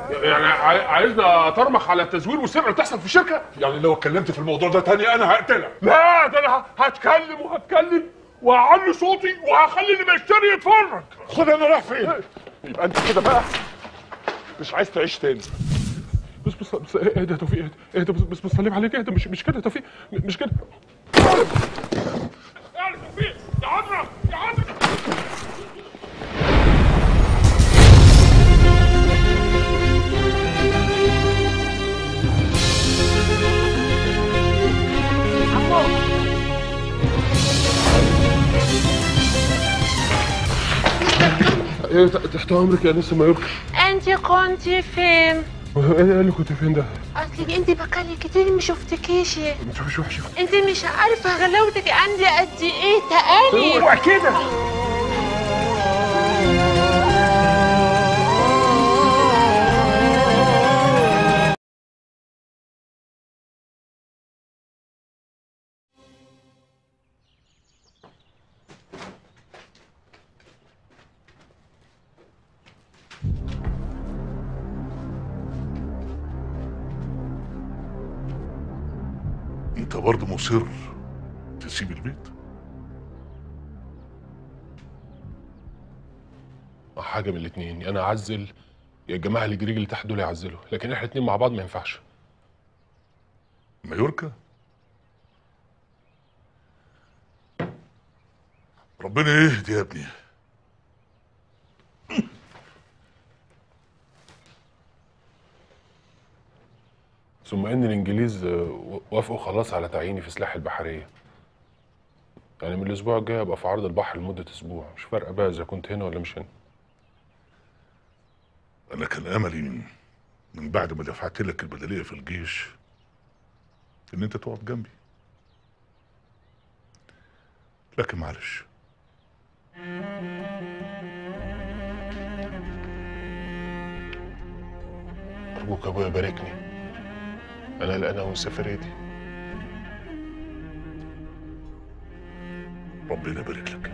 يعني عاي- عايزنا اطرمخ على التزوير والسرقه اللي بتحصل في الشركه يعني لو اتكلمت في الموضوع ده تاني انا هقتلك لا ده انا هتكلم وهتكلم وهعلي صوتي وهخلي اللي بيشتري يتفرج خد انا رايح فين يبقى انت كده بقى مش عايز تعيش تاني بس بس بس ايه ده يا توفيق ايه ده- ايه ده بس بس بس سلم عليك ايه ده مش مش كده يا توفيق م- مش كده يا توفيق يا عذرا يا عذرا ايه تحت امرك يا لسه ما يركب انت كنتي فين ايه اللي كنت فين ده؟ اصلك انت بقالي كتير ما شفتكيش ما تشوفيش وحشه انت مش عارفه غلاوتك عندي قد ايه تاني اوعى كده انت برضه مصر تسيب البيت حاجه من الاثنين يا انا اعزل يا الجماعه اللي جريج اللي تحت دول يعزلوا لكن احنا الاثنين مع بعض ما ينفعش مايوركا ربنا يهدي يا ابني ثم ان الانجليز آه، وافقوا خلاص على تعييني في سلاح البحريه يعني من الاسبوع الجاي ابقى في عرض البحر لمده اسبوع مش فارقه بقى اذا كنت هنا ولا مش هنا انا كان املي من, من بعد ما دفعت لك البدليه في الجيش ان انت تقف جنبي لكن معلش ارجوك ابويا باركني انا قلقان من سفريتي ربنا يبارك لك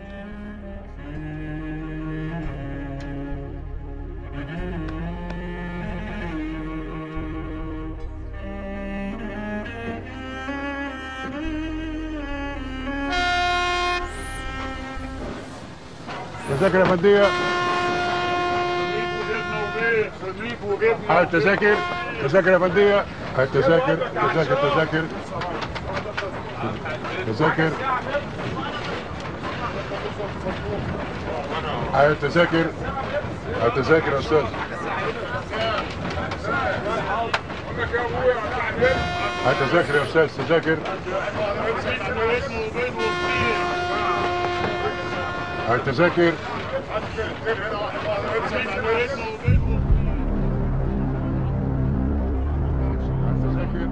تذاكر يا فندية هاي التذاكر تذاكر يا فندية هاي التذاكر تذاكر تذاكر تذاكر هاي التذاكر هاي التذاكر يا استاذ هاي التذاكر يا استاذ تذاكر هاي التذاكر هاي التذاكر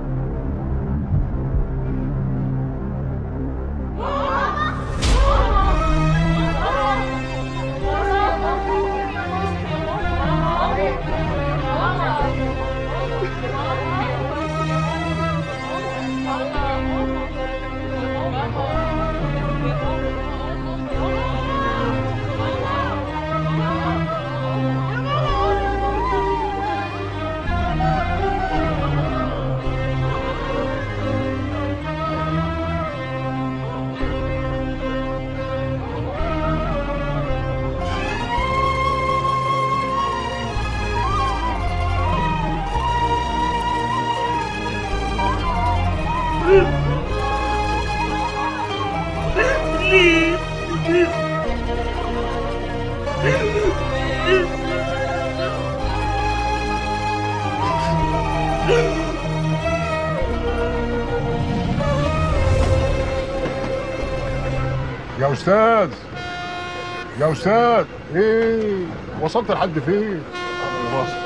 يا استاذ يا استاذ ايه وصلت لحد فين وصل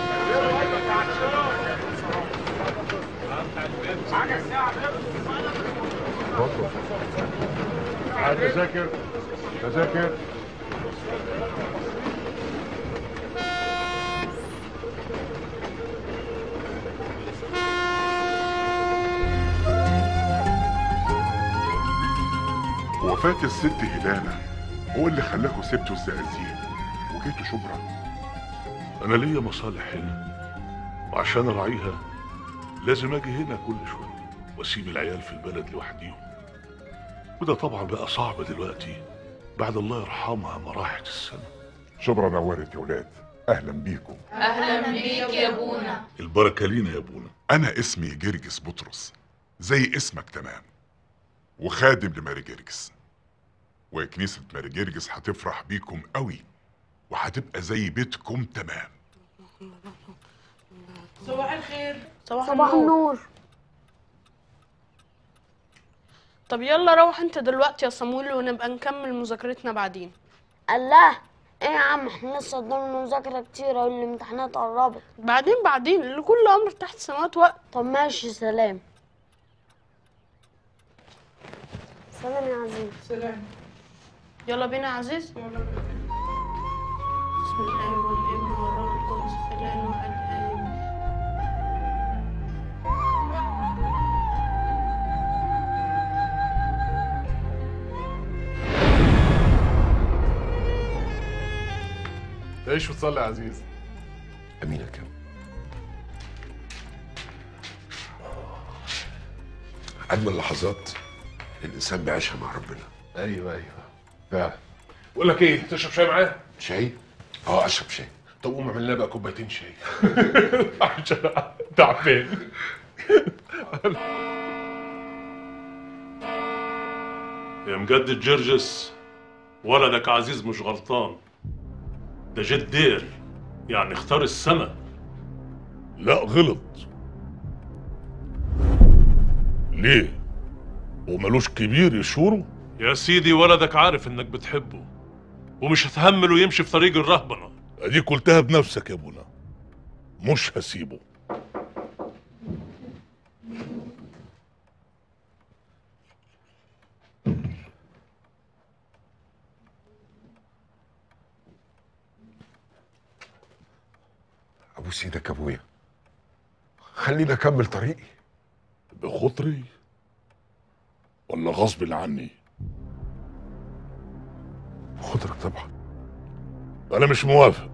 اتفضل عاد تذاكر تذاكر وفاة الست هلالة هو اللي خلاكوا سبتوا الزقازيق وجيتوا شبرا أنا ليا مصالح هنا وعشان اراعيها لازم اجي هنا كل شويه واسيب العيال في البلد لوحديهم وده طبعا بقى صعب دلوقتي بعد الله يرحمها ما راحت السنه شبرا نورت يا ولاد اهلا بيكم البركه لينا يا ابونا انا اسمي جرجس بطرس زي اسمك تمام وخادم لماري جرجس وكنيسة ماري جرجس هتفرح بيكم قوي وهتبقى زي بيتكم تمام صباح الخير صباح, صباح النور طب يلا روح انت دلوقتي يا صمويل ونبقى نكمل مذاكرتنا بعدين الله ايه يا عم احنا لسه قدامنا مذاكرة كتيرة والامتحانات قربت بعدين بعدين لكل امر تحت السماوات وقت طب ماشي سلام سلام يا عزيز سلام يلا بينا يا عزيز بسم الله والابن والروح القدس اله واحد امين تعيش وتصلي يا عزيز امين يا كام أجمل لحظات الإنسان بيعيشها مع ربنا ايوه ايوه فعلا بقول لك ايه تشرب شاي معايا شاي؟ أه أشرب شاي طب قوم اعمل لنا بقى كوبايتين شاي عشان تعبان يا مجدد جرجس ولدك عزيز مش غلطان ده جد دير يعني اختار السما لا غلط ليه وملوش كبير يشوره يا سيدي ولدك عارف انك بتحبه ومش هتهمله يمشي في طريق الرهبنة اديك قلتها بنفسك يا ابونا مش هسيبه أبوس إيدك يا أبويا خليني أكمل طريقي بخطري ولا غصب عني خضرك طبعا انا مش موافق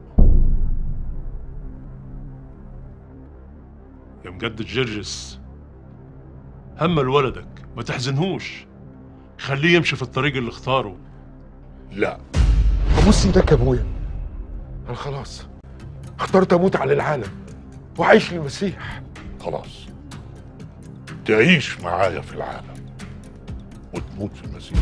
يا مجدد جرجس همل ولدك ما تحزنهوش خليه يمشي في الطريق اللي اختاره لا أبوس إيدك يا أبويا أنا خلاص اخترت أموت على العالم وأعيش للمسيح خلاص تعيش معايا في العالم وتموت في المسيح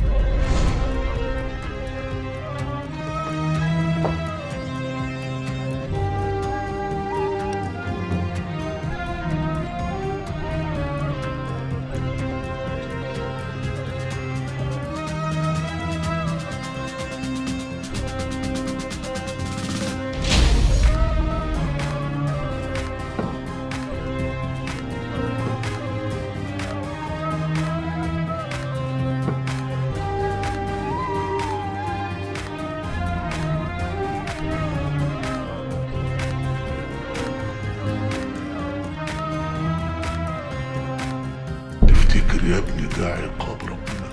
تفتكر يا ابني ده عقاب ربنا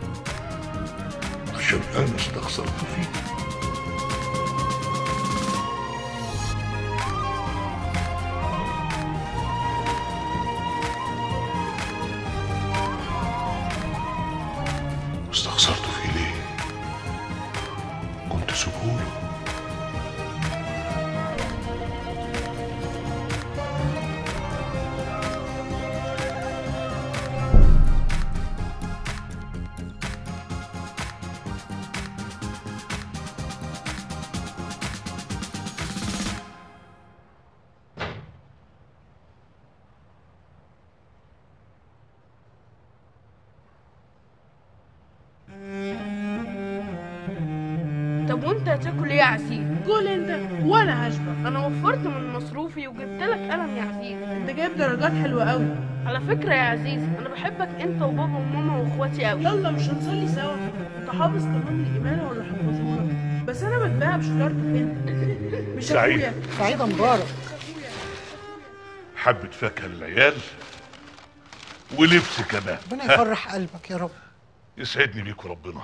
عشان انا استخسرت فيك استخسرته فيه ليه كنت سيبهوله طب وانت هتاكل ايه يا عزيز قول انت وانا هشبع انا وفرت من مصروفي وجبت لك قلم يا عزيز انت جايب درجات حلوة قوي على فكره يا عزيز انا بحبك انت وبابا وماما واخواتي قوي يلا مش هنصلي سوا انت حافظ كمان الإيمان ولا حافظهولك بس انا بتباهى بشطارتك انت مش سعيد. اخويا سعيدة مبارك حبة فاكهة للعيال ولبس كمان ربنا يفرح قلبك يا رب يسعدني بيكم ربنا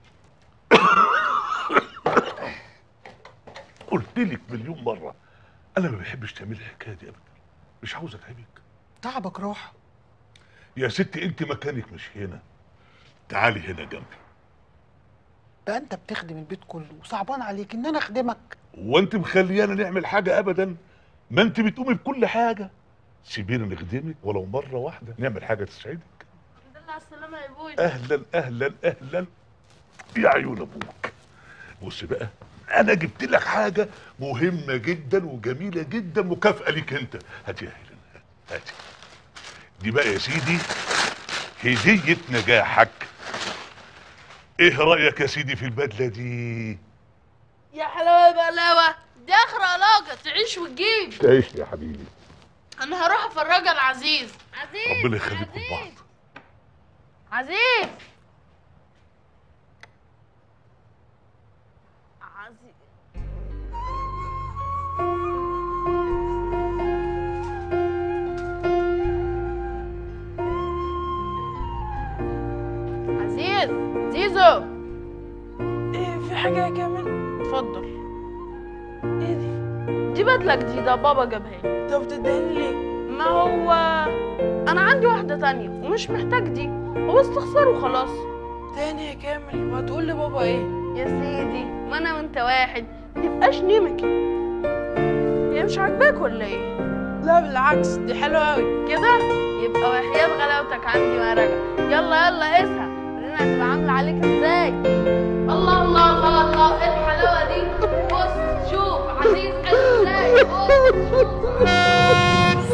قلت لك مليون مرة انا ما بحبش تعملي الحكايه دي ابدا مش عاوز اتعبك تعبك راح يا ستي انت مكانك مش هنا تعالي هنا جنبي بقى انت بتخدم البيت كله وصعبان عليك ان انا اخدمك وانت مخليانا نعمل حاجه ابدا ما انت بتقومي بكل حاجه سيبينا نخدمك ولو مره واحده نعمل حاجه تسعدك الحمد لله على السلامة يا ابوي اهلا اهلا اهلا يا عيون ابوك بص بقى انا جبت لك حاجه مهمه جدا وجميله جدا مكافاه ليك انت هاتي يا هيلين هاتي دي بقى يا سيدي هديه نجاحك ايه رايك يا سيدي في البدله دي يا حلاوة بقلاوة دي اخر علاقة تعيش وتجيب تعيش يا حبيبي انا هروح افرجها لعزيز عزيز ربنا يخليكم لبعض عزيز عزيز عزيز زيزو ايه في حاجة يا كامل اتفضل ايه دي دي بدلة جديدة بابا جابها لي طب بتدهني ليه ما هو انا عندي واحدة تانية ومش محتاج دي هو استخسار وخلاص تاني يا كامل وهتقول لبابا ايه يا سيدي ما انا وانت واحد متبقاش نيمك هي مش عاجباك ولا ايه لا بالعكس دي حلوة اوي كده يبقى وحياة غلاوتك عندي ما راجع يلا يلا اسهى ورينا هتبقى عاملة عليك ازاي الله الله الله الله ايه الحلاوة دي بص شوف عزيز حلو ازاي بص شوف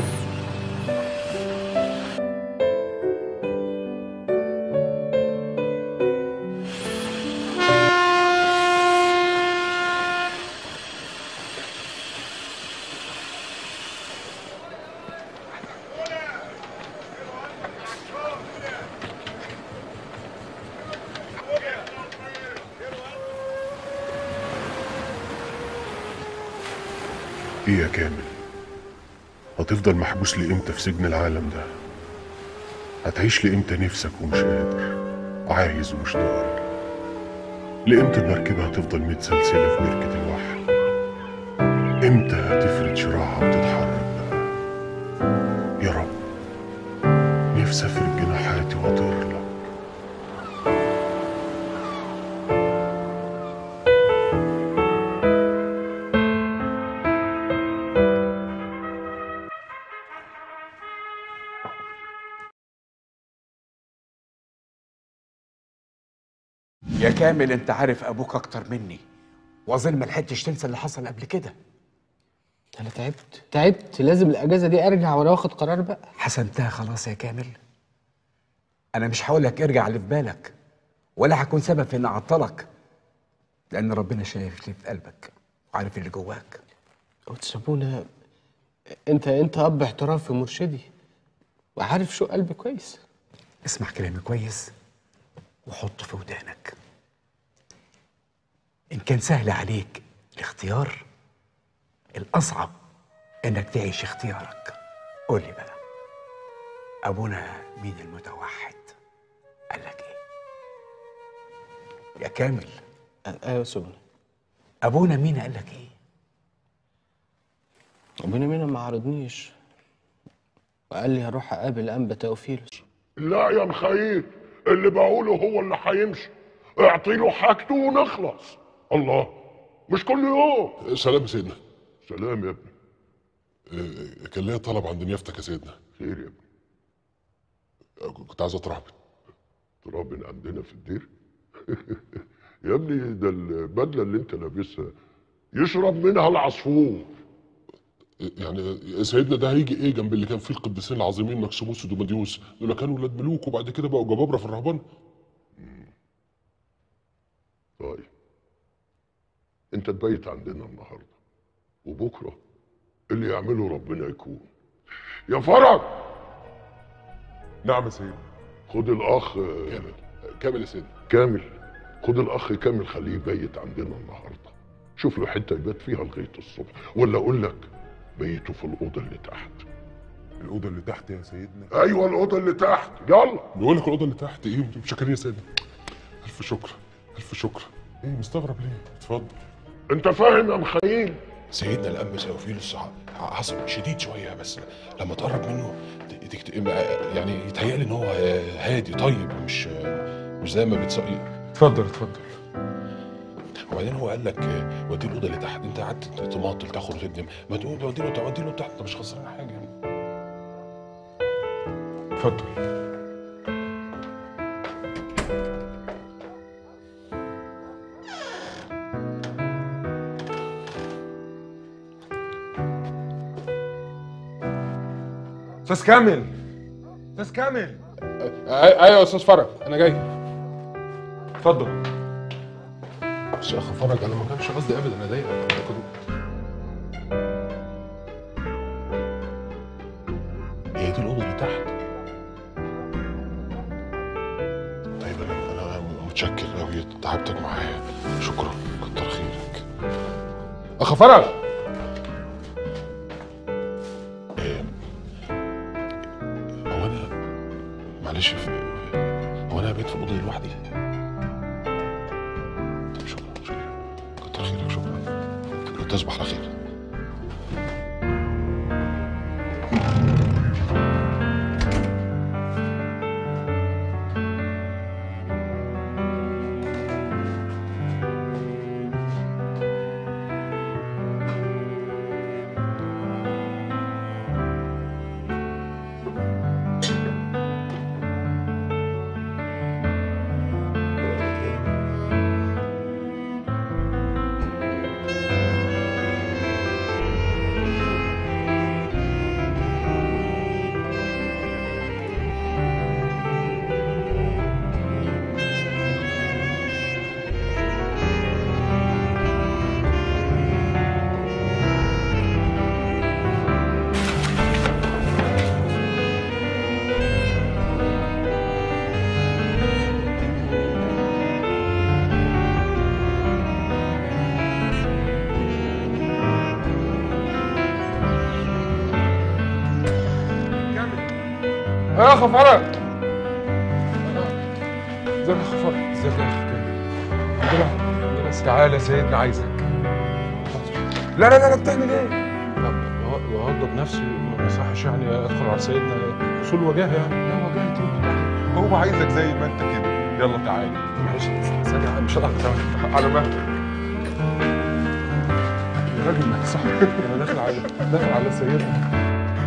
ايه يا كامل هتفضل محبوس لإمتى في سجن العالم ده هتعيش لإمتى نفسك ومش قادر عايز ومش طايق لإمتى المركبة هتفضل متسلسلة في بركة الوحل إمتى هتفرد شراعها وتتحرك بقى يا رب نفسي أفرد جناحاتي وأطير لك يا كامل انت عارف ابوك اكتر مني واظن ما لحقتش تنسى اللي حصل قبل كده انا تعبت تعبت لازم الاجازه دي ارجع وانا واخد قرار بقى حسمتها خلاص يا كامل انا مش هقول لك ارجع اللي في بالك ولا هكون سبب في اني اعطلك لان ربنا شايف اللي في قلبك وعارف اللي جواك وتسابونا انت انت اب احترافي مرشدي وعارف شو قلبي كويس اسمع كلامي كويس وحط في ودانك ان كان سهل عليك الاختيار الاصعب انك تعيش اختيارك قول لي بقى ابونا مين المتوحد قال لك ايه يا كامل ايوه سبنا ابونا مين قال لك ايه ابونا مين ما عرضنيش وقال لي هروح اقابل انبا توفيلوس لا يا مخيل اللي بقوله هو اللي هيمشي اعطي له حاجته ونخلص الله مش كل يوم سلام يا سيدنا سلام يا ابني آه، كان ليا طلب عند نيافتك يا سيدنا خير يا ابني آه، كنت عايز اطرح تراب عندنا في الدير يا ابني ده البدله اللي انت لابسها يشرب منها العصفور يعني سيدنا ده هيجي ايه جنب اللي كان فيه القديسين العظيمين مكسيموس ودوماديوس دول كانوا ولاد ملوك وبعد كده بقوا جبابره في الرهبان طيب انت تبيت عندنا النهارده وبكره اللي يعمله ربنا يكون يا فرج نعم يا سيدنا خد الاخ كامل كامل يا سيدنا كامل خد الاخ كامل خليه يبيت عندنا النهارده شوف له حته يبات فيها لغايه الصبح ولا اقول لك بيته في الاوضه اللي تحت الاوضه اللي تحت يا سيدنا ايوه الاوضه اللي تحت يلا بيقول لك الاوضه اللي تحت ايه شكرا يا سيدنا الف شكر الف شكر ايه مستغرب ليه اتفضل انت فاهم يا مخيل سيدنا الانبا سيوفيلوس ع- عصبي شديد شويه بس لما تقرب منه ت- تكت... يعني يتهيألي ان هو هادي طيب مش مش زي ما بتصقي اتفضل اتفضل وبعدين هو قال لك ودي الاوضه اللي تحت انت قعدت تماطل تاخد وتدم ما تقول ودي له ودي له تحت انت مش خسران حاجه يعني اتفضل استاذ كامل استاذ كامل ايوه يا استاذ فرج انا جاي اتفضل بس يا اخي فرج انا ما كانش قصدي ابدا اضايقك أنا كنت- هي دي الاوضه اللي تحت طيب انا انا متشكر قوي تعبتك معايا شكرا كتر خيرك اخ فرج إيه، هو انا معلش في هو انا بيت في الاوضه دي لوحدي طب شكرا شكرا كتر خيرك شكرا تصبح على خير يا اخ فرج ازيك يا اخ فرج ازيك يا اخ كامل الحمد لله الحمد لله تعالى يا سيدنا عايزك لا لا لا لا بتعمل ايه؟ طب وهضب نفسي ما يصحش يعني ادخل على سيدنا اصول وجاهه يعني لا وجاهتي هو عايزك زي ما انت كده يلا تعالى معلش ثانية مش هقدر ثواني على مهلك يا راجل ما صح انا داخل على داخل على سيدنا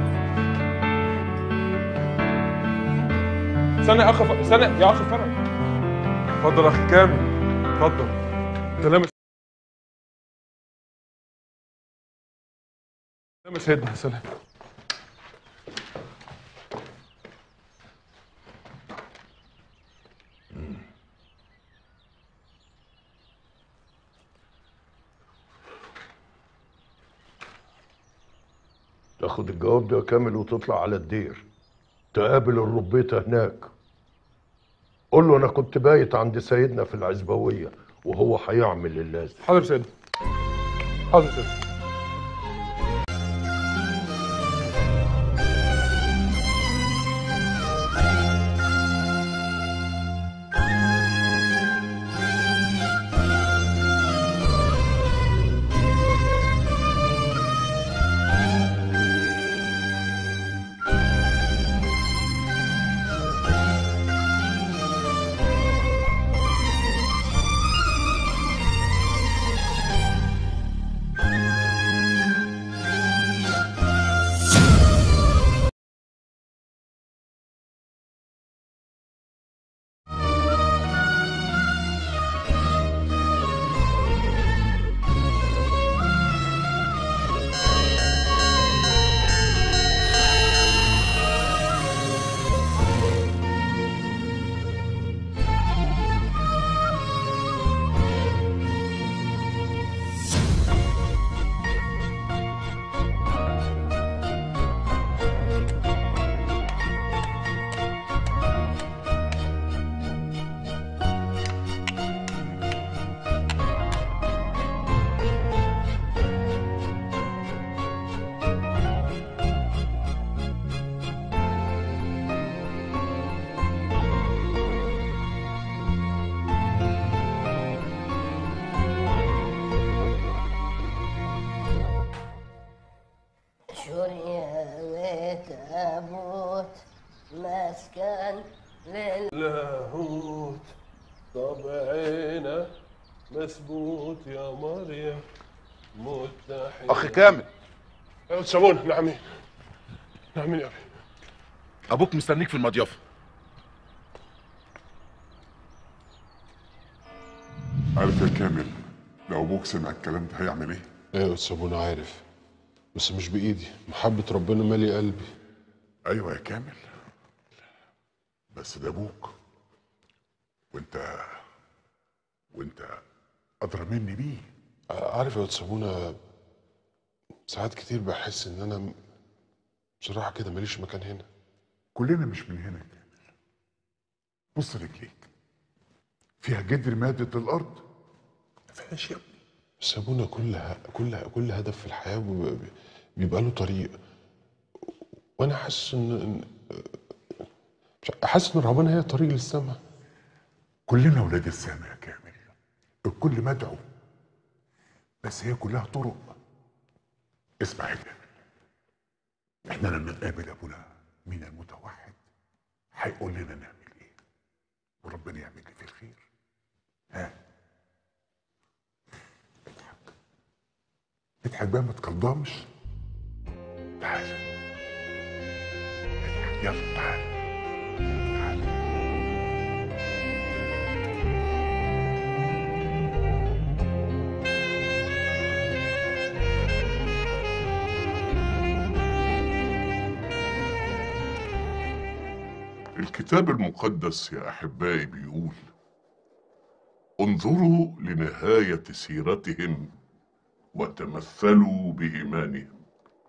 استنى يا اخ ف... استنى يا اخ فرج اتفضل يا اخ كامل اتفضل سلام سلام يا سيدنا سلام تاخد الجواب ده كامل وتطلع على الدير تقابل الربيطة هناك قول له انا كنت بايت عند سيدنا في العزبوية وهو هيعمل اللازم حاضر سيدنا حاضر سيدنا تابوت مسكن لل لاهوت طبعنا مثبوت يا مريم متحد اخي كامل يا سمون نعمين نعمين يا أخي ابوك مستنيك في المضيفه عارف يا كامل لو ابوك سمع الكلام ده هيعمل ايه؟ ايوه سابونا عارف بس مش بايدي محبة ربنا مالي قلبي ايوه يا كامل بس ده ابوك وانت وانت ادرى مني بيه عارف يا سابونا ساعات كتير بحس ان انا م- بصراحة كده ماليش مكان هنا كلنا مش من هنا يا كامل بص رجليك فيها جدر مادة الارض ما فيهاش يا ابني بس ابونا كل ه- كل كل هدف في الحياه بيبقى- بيبقى له طريق وانا حاسس ان إن- مش ع- حاسس ان ربنا هي الطريق للسماء كلنا ولاد السماء يا كامل الكل مدعو بس هي كلها طرق اسمع يا كامل احنا لما نقابل ابونا مين المتوحد هيقول لنا نعمل ايه وربنا يعمل لي في الخير ها اضحك اضحك بقى ما تقلضمش تعال اضحك يلا تعال الكتاب المقدس يا احبائي بيقول انظروا لنهايه سيرتهم وتمثلوا بايمانهم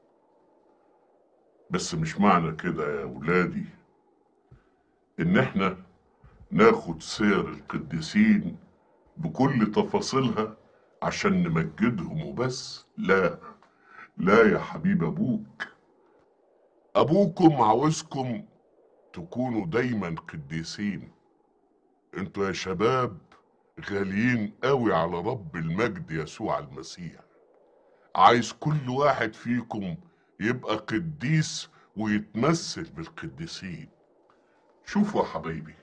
بس مش معنى كده يا ولادي ان احنا ناخد سير القديسين بكل تفاصيلها عشان نمجدهم وبس لا لا يا حبيب ابوك ابوكم عاوزكم تكونوا دايما قديسين انتوا يا شباب غاليين قوي على رب المجد يسوع المسيح عايز كل واحد فيكم يبقى قديس ويتمثل بالقديسين شوفوا يا حبايبي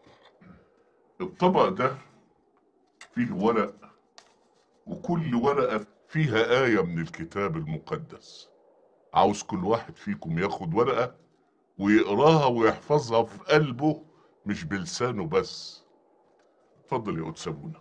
الطبق ده فيه ورق وكل ورقة فيها آية من الكتاب المقدس عاوز كل واحد فيكم ياخد ورقة ويقراها ويحفظها في قلبه مش بلسانه بس اتفضل يا قدس ابونا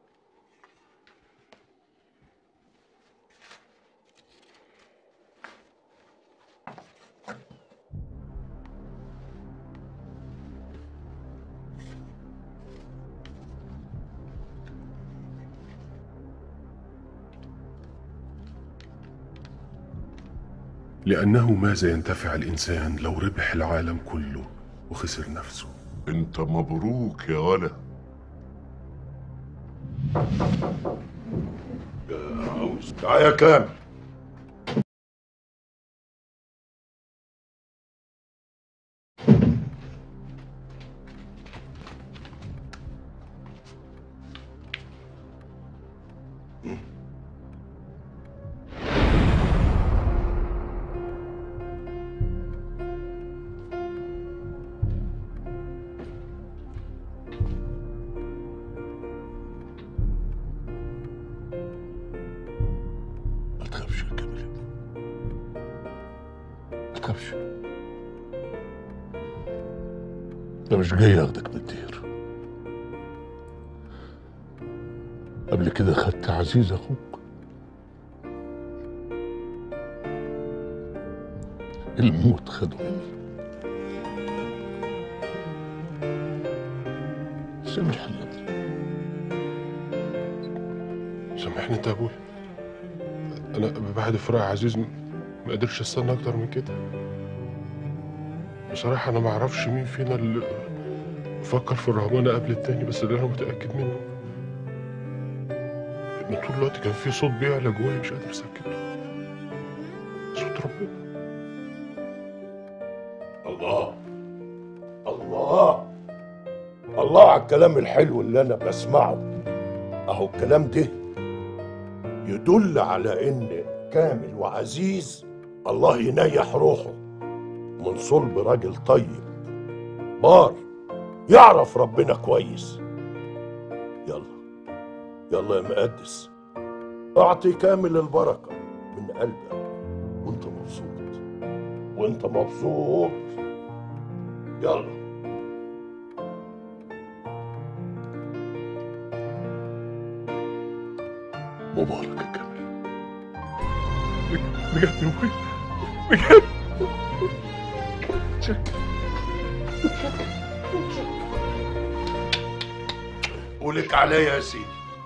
لأنه ماذا ينتفع الإنسان لو ربح العالم كله وخسر نفسه انت مبروك يا ولا يا عاوز تعال يا كامل ما تخافش يا كامل ما تخافش انا مش جاي اخدك من الدير قبل كده خدت عزيز اخوك الموت خده مني سامحني يا ابني سامحني انت يا ابويا انا بعد فراق عزيز م- ما قدرش استنى اكتر من كده بصراحة انا ما اعرفش مين فينا اللي فكر في الرهبنة قبل التاني بس اللي انا متأكد منه ان طول الوقت كان في صوت بيعلى جوايا مش قادر اسكته صوت ربنا الله الله الله على الكلام الحلو اللي انا بسمعه اهو الكلام ده يدل على ان كامل وعزيز الله ينيح روحه من صلب راجل طيب بار يعرف ربنا كويس يلا يلا يا مقدس اعطي كامل البركة من قلبك وانت مبسوط وانت مبسوط يلا مبارك يا كامل بجد يا ابوي بجد قولك عليا يا سيدي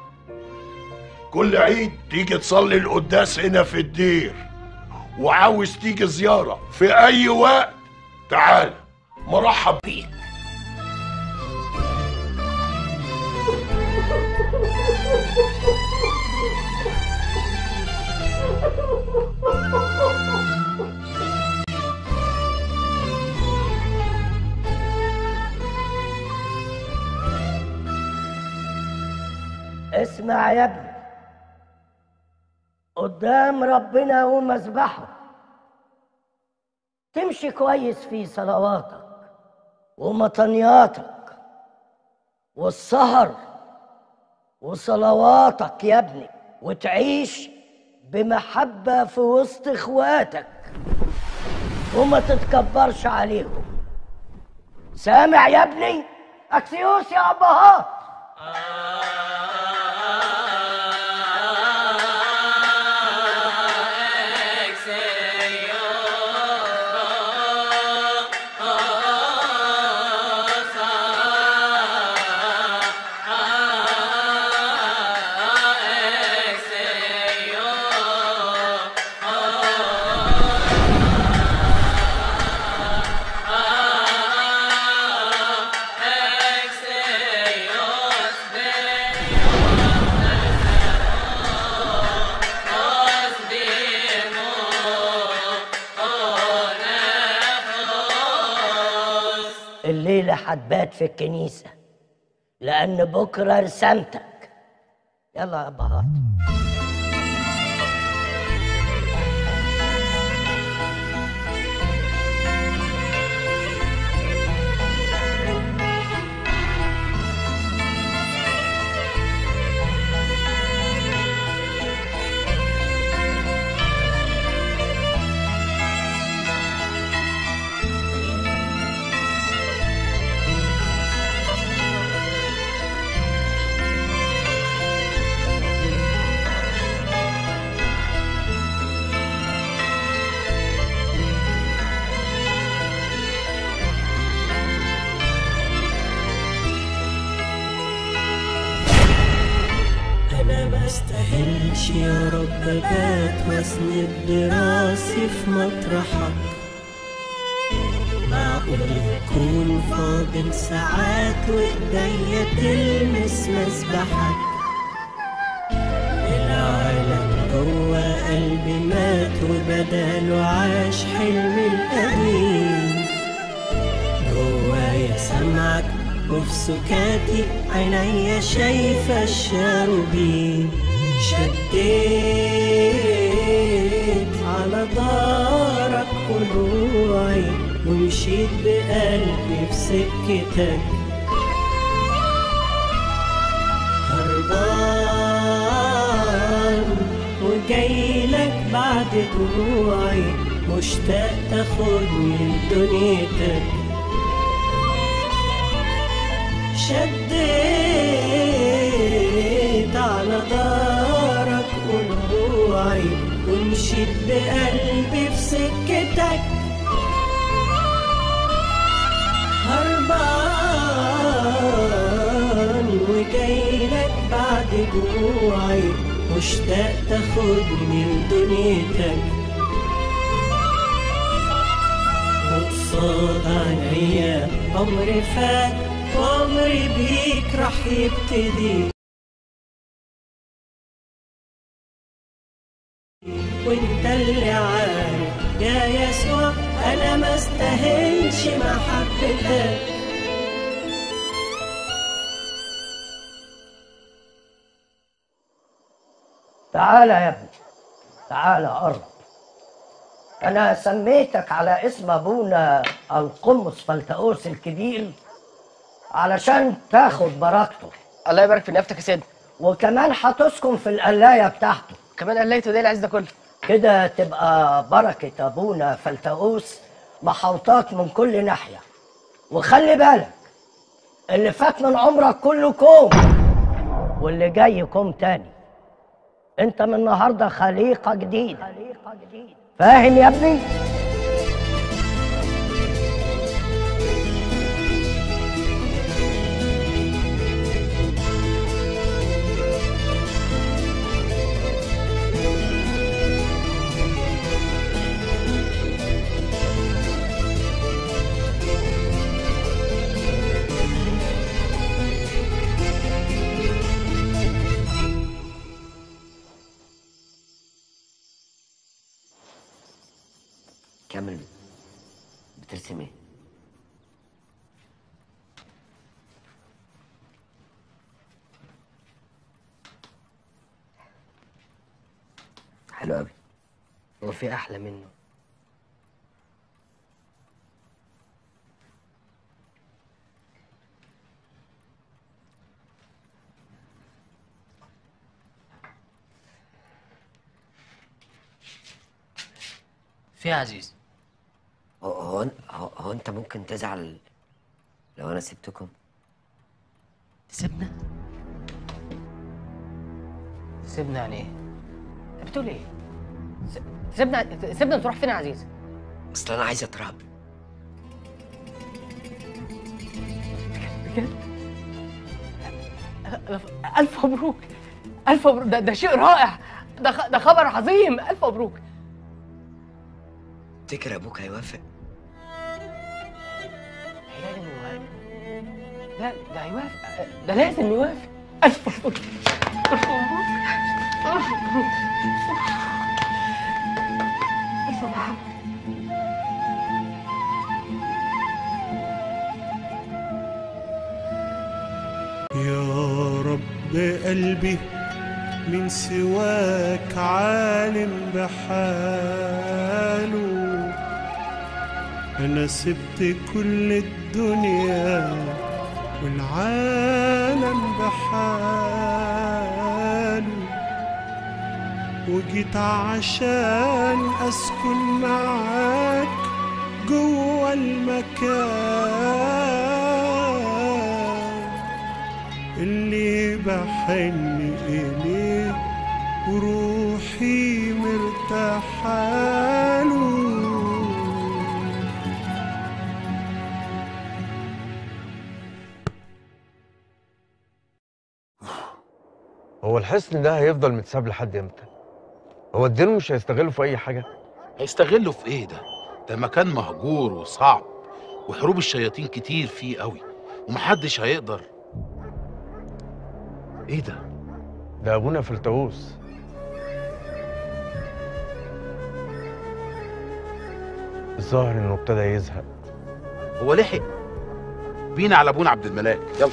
كل عيد تيجي تصلي القداس هنا في الدير وعاوز تيجي زيارة في أي وقت تعال مرحب بيك اسمع يا ابني قدام ربنا ومذبحه تمشي كويس في صلواتك ومطنياتك والسهر وصلواتك يا ابني وتعيش بمحبة في وسط اخواتك وما تتكبرش عليهم سامع يا ابني اكسيوس يا ابهات الليلة هتبات في الكنيسة لأن بكرة رسمتك يلا يا أبهات أنا ما استاهلش يا رب بات واسند براسي في مطرحك معقول يكون فاضل ساعات وايديا تلمس مسبحك العالم جوا قلبي مات وبداله عاش حلمي القديم جوايا سمعك وفي سكاتي عينيا شايفة الشاروبين شديت على دارك قلوعي ومشيت بقلبي في سكتك هربان وجايلك بعد دموعي مشتاق تاخدني لدنيتك شديت على دارك قلوعي ومشيت بقلبي في سكتك هربان وجايلك بعد جوعي مشتاق تاخدني لدنيتك وقصاد عينيا عمري فات وعمري بيك راح يبتدي وانت اللي عارف يا يسوع انا ما استاهلش محبتك تعالى يا ابني تعالى قرب انا سميتك على اسم ابونا القمص فلتقوس الكبير علشان تاخد بركته الله يبارك في نفتك يا سيدنا وكمان هتسكن في القلايه بتاعته كمان قليته ده العز ده كله كده تبقى بركه ابونا فلتقوس محوطاك من كل ناحيه وخلي بالك اللي فات من عمرك كله كوم واللي جاي كوم تاني انت من النهارده خليقه جديده فاهم يا ابني كمل بترسم ايه؟ حلو قوي هو في احلى منه في يا عزيز هو هو, هو, هو انت ممكن تزعل لو انا سبتكم تسيبنا تسيبنا يعني ايه انت بتقول ايه س- تسيبنا تسيبنا تروح فين يا عزيز اصل انا عايز اترهب بجد ألف- الف مبروك الف مبروك ده, ده شيء رائع ده خ- ده خبر عظيم الف مبروك تفتكر ابوك هيوافق لازم يوافق لا ده هيوافق ده لازم يوافق الف مبروك الف مبروك الف مبروك الف مبروك يا رب قلبي من سواك عالم بحاله أنا سبت كل الدنيا والعالم بحاله وجيت عشان أسكن معاك جوا المكان اللي بحن إليه وروحي مرتاحاله هو الحصن ده هيفضل متساب لحد امتى؟ هو الدين مش هيستغله في اي حاجه؟ هيستغلوا في ايه ده ده مكان مهجور وصعب وحروب الشياطين كتير فيه قوي ومحدش هيقدر ايه ده ده ابونا فلتوس الظاهر انه ابتدى يزهق هو لحق بينا على ابونا عبد الملاك يلا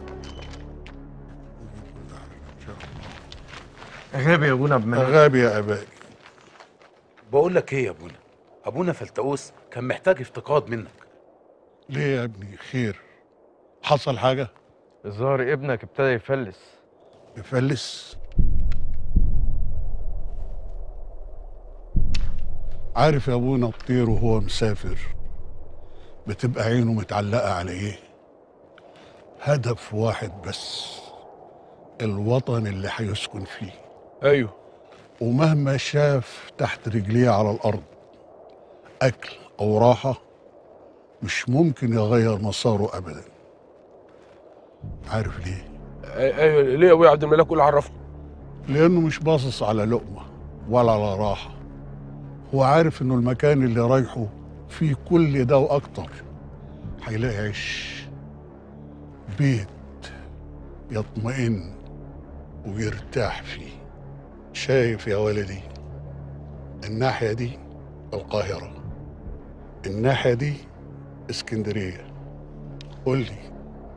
غابي يا ابونا ابن غابي يا ابائي بقول لك ايه يا ابونا ابونا فلتقوس كان محتاج افتقاد منك ليه يا ابني خير حصل حاجه الظاهر ابنك ابتدى يفلس يفلس عارف يا ابونا الطير وهو مسافر بتبقى عينه متعلقة على ايه هدف واحد بس الوطن اللي هيسكن فيه ايوه ومهما شاف تحت رجليه على الارض اكل او راحة مش ممكن يغير مساره ابدا عارف ليه ايوه ليه يا ابويا عبد الملاك قول عرفني لانه مش باصص على لقمه ولا على راحه هو عارف انه المكان اللي رايحه فيه كل ده واكتر هيلاقي عيش بيت يطمئن ويرتاح فيه شايف يا ولدي الناحيه دي القاهره الناحيه دي اسكندريه قول لي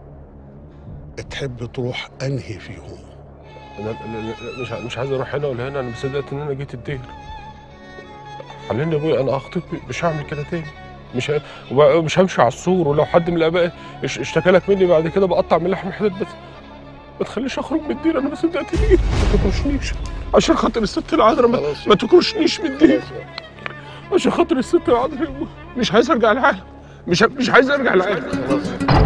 تحب تروح انهي فيهم انا لا- لا- لا، مش ع- مش عايز اروح هنا ولا هنا انا مصدقت ان انا جيت الدير حللني يا ابويا انا اخطيت مش هعمل كده تاني مش ه... وب- مش همشي على السور ولو حد من الاباء اش- اشتكى لك مني بعد كده بقطع من لحم الحداد بس ما تخليش اخرج من الدين انا ما صدقت ليه ما تكرشنيش عشان خاطر الست العذراء ما, ما تكرشنيش من الدين عشان خاطر الست العذراء يا أبويا. مش عايز ارجع العالم مش ه- مش عايز ارجع العالم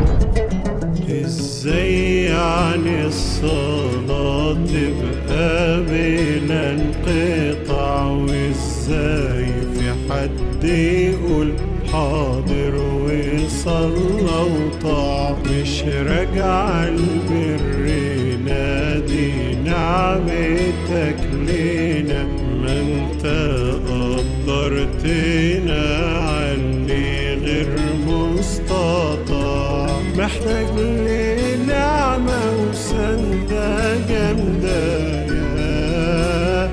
ازاي يعني الصلاة تبقى بلا انقطاع وازاي في حد يقول حاضر وصلى وطاع مش راجع البر نادي نعمتك لينا ما انت قدرتنا علي غير مستطاع محتاج لنعمة وسندة جامدة يا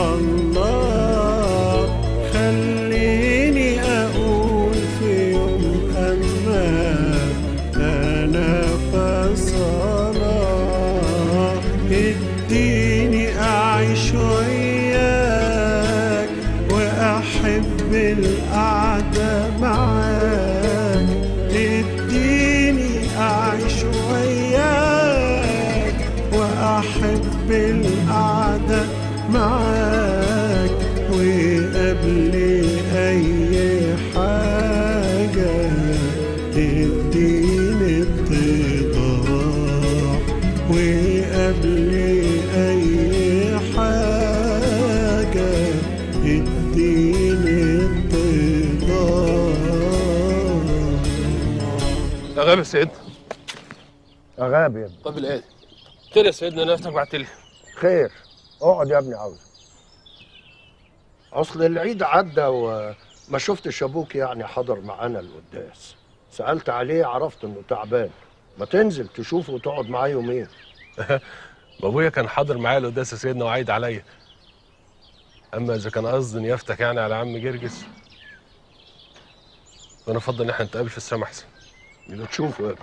الله خليني أقول في يوم أما أنا فصلاة اديني أعيش وياك وأحب القعدة معاك اديني أعيش وياك وأحب القعدة معاك وقبل أي حاجة اديني اتضاع وقبل أي حاجة اديني اتضاع يا غابة سيدنا غاب يا ابني طب الآن خير يا سيدنا نفسك بعت لي خير اقعد يا ابني عاوز اصل العيد عدى وما شفتش ابوك يعني حضر معانا القداس سالت عليه عرفت انه تعبان ما تنزل تشوفه وتقعد معاه يومين بابويا كان حاضر معايا القداس يا سيدنا وعايد عليا اما اذا كان قصد نيافتك يعني على عم جرجس فانا افضل ان احنا نتقابل في السما احسن اللي تشوفه يا ابني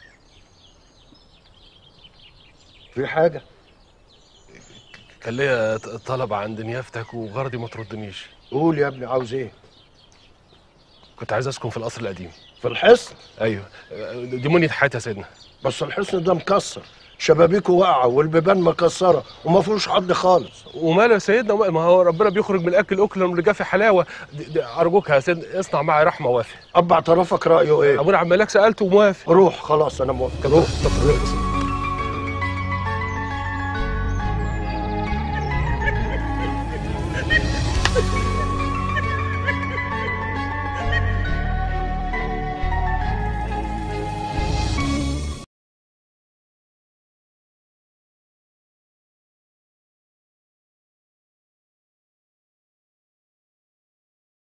في حاجه كان ليا ط- طلب عند نيافتك وغرضي ما تردنيش قول يا ابني عاوز ايه كنت عايز اسكن في القصر القديم في الحصن ايوه دي منية حياتي يا سيدنا بس الحصن ده مكسر شبابيكه واقعه والبيبان مكسره وما فيهوش حد خالص وماله يا سيدنا وما- ما هو ربنا بيخرج من الاكل اكلا من الرجاء في حلاوه دي- دي ارجوك يا سيدنا اصنع معي رحمه وافي ابع طرفك رايه ايه ابونا عمالك سالته وموافق روح خلاص انا موافق روح